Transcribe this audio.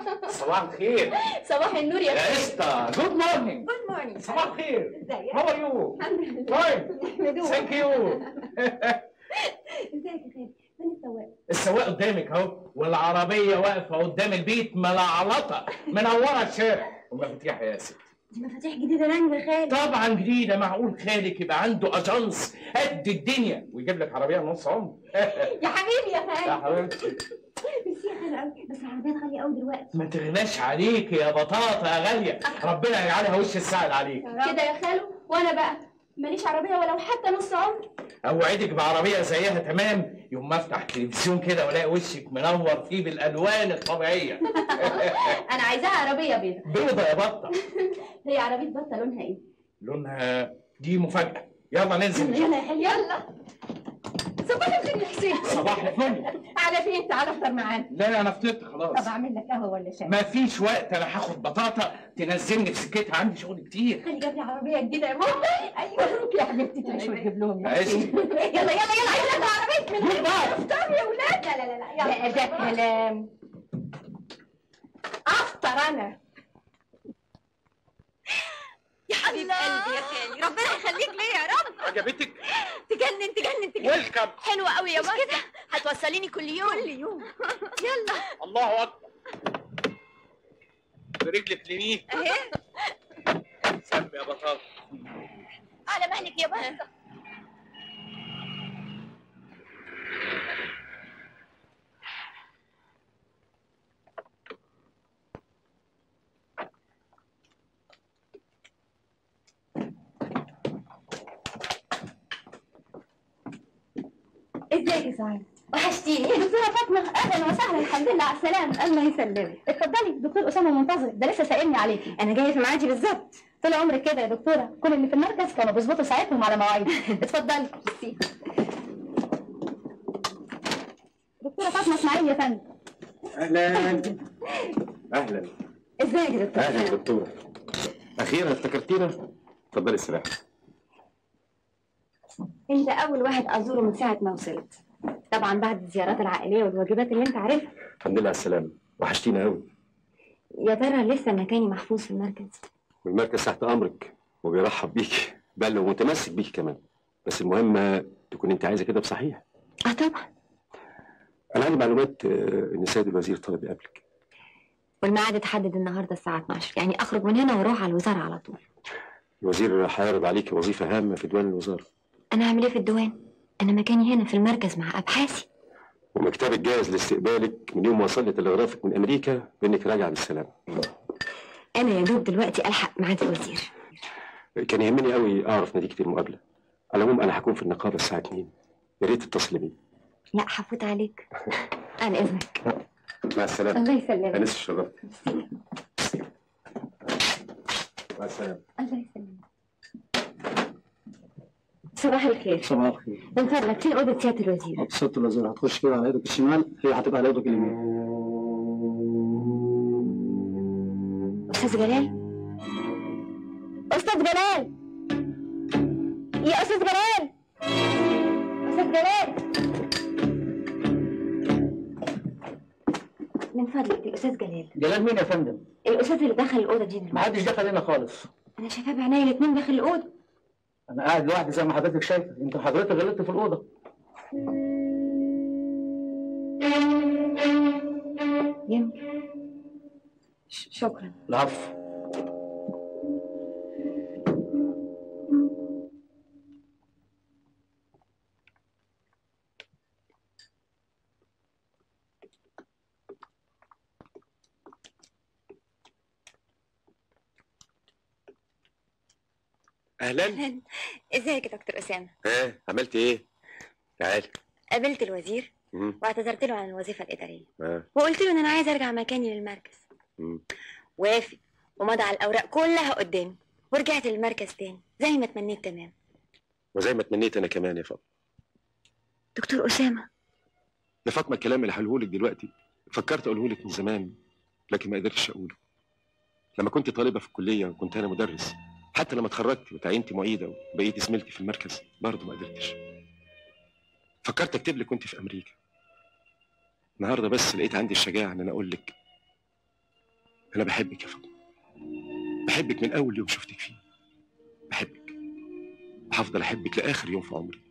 صباح الخير صباح النور يا يا فندم استا جود مورنينج جود مورنينج صباح الخير ازيك هاو ار يو الحمد لله فاين مدوب ثانك يو ازيك يا خالد فين السواق السواق قدامك اهو والعربيه واقفه قدام البيت ملعلطه منوره الشارع والمفاتيح يا ست دي مفاتيح جديده لانج يا خالد طبعا جديده معقول خالك يبقى عنده اجانس قد الدنيا ويجيب لك عربيه نص عمر يا حبيبي يا يا خالد حبيبتي بس يا خالد قوي بس العربيات غاليه قوي دلوقتي ما تغلاش عليك يا بطاطا يا غاليه ربنا يجعلها وش السعد عليك كده يا خالو وانا بقى ماليش عربيه ولو حتى نص عمر اوعدك بعربيه زيها تمام يوم ما افتح تلفزيون كده والاقي وشك منور فيه بالالوان الطبيعيه انا عايزاها عربيه بيضاء بيضه يا بطه هي عربيه بطه لونها ايه لونها دي مفاجاه يلا ننزل يلا يلا يا حلو يلا صباح الخير يا حسين صباح الفل على فين تعالى افطر معانا لا انا فطرت طب خلاص اعمل لك قهوه ولا شاي ما فيش وقت انا هاخد بطاطا تنزلني في سكتها عندي شغل كتير خلي جاب لي عربيه جديده يا ماما ايوه مبروك يا حبيبتي تعيش وتجيب لهم يا عشت. حسين. يلا يلا يلا عايزه عربيه من هنا افطر يا ولاد لا لا لا لا يلا ده كلام افطر انا يا حبيب قلبي يا خالي ربنا يخليك ليا يا رب عجبتك تجنن تجنن تجنن ويلكم حلوة قوي يا ماما كده هتوصليني كل يوم كل يوم يلا الله اكبر برجلك اليمين اهي سب يا بطاطا على مهلك يا بطة ازيك يا سعاد وحشتيني دكتورة فاطمة أهلا وسهلا الحمد لله على السلامة الله يسلمك اتفضلي دكتور أسامة منتظر ده لسه سائلني عليكي أنا جاية في ميعادي بالظبط طول عمرك كده يا دكتورة كل اللي في المركز كانوا بيظبطوا ساعتهم على مواعيد اتفضلي ميرسي. دكتورة فاطمة إسماعيل يا فندم اهلا اهلا ازيك يا دكتورة اهلا دكتور اخيرا افتكرتينا اتفضلي استريحي انت اول واحد ازوره من ساعه ما وصلت طبعا بعد الزيارات العائليه والواجبات اللي انت عارفها الحمد لله على السلامه وحشتينا قوي يا ترى لسه مكاني محفوظ في المركز والمركز تحت امرك وبيرحب بيكي بل ومتمسك بيكي كمان بس المهم تكون انت عايزه كده بصحيح اه طبعا انا عندي معلومات آه، ان سيد الوزير طلب يقابلك والميعاد اتحدد النهارده الساعه 12 يعني اخرج من هنا واروح على الوزاره على طول الوزير هيعرض عليكي وظيفه هامه في ديوان الوزاره انا هعمل ايه في الديوان انا مكاني هنا في المركز مع ابحاثي ومكتبك جاهز لاستقبالك من يوم ما وصل لي تلغرافك من امريكا بانك راجعه بالسلامه انا يا دوب دلوقتي الحق ميعاد الوزير كان يهمني قوي اعرف نتيجه المقابله على العموم انا هكون في النقابه الساعه 2 يا ريت تتصلي بي لا هفوت عليك على اذنك مع السلامه الله يسلمك انس الشرف مع السلامه الله يسلمك صباح الخير صباح الخير من فضلك فين اوضه سياده الوزير ست الوزير هتخش كده على يدك الشمال هي هتبقى على يدك اليمين استاذ جلال استاذ جلال يا استاذ جلال استاذ جلال من فضلك الاستاذ جلال جلال مين يا فندم؟ الاستاذ اللي دخل الاوضه دي دلوقتي محدش دخل هنا خالص انا شايفاه بعينيا الاثنين داخل الاوضه انا قاعد لوحدي زي ما حضرتك شايفه انت حضرتك غلطت في الاوضه يمكن ش- شكرا العفو اهلا ازيك يا دكتور اسامه ها عملت ايه تعالي قابلت الوزير مم. واعتذرت له عن الوظيفه الاداريه آه. وقلت له ان انا عايزه ارجع مكاني للمركز مم. وافق ومضى على الاوراق كلها قدامي ورجعت للمركز تاني زي ما تمنيت تمام وزي ما تمنيت انا كمان يا فاطمه دكتور اسامه يا فاطمه الكلام اللي هقوله لك دلوقتي فكرت اقوله لك من زمان لكن ما قدرتش اقوله لما كنت طالبه في الكليه وكنت انا مدرس حتى لما اتخرجت وتعينت معيده وبقيت زميلتي في المركز برضه ما قدرتش فكرت اكتب لك وانت في امريكا النهارده بس لقيت عندي الشجاعه ان انا اقول لك انا بحبك يا فاطمه بحبك من اول يوم شفتك فيه بحبك وهفضل احبك لاخر يوم في عمري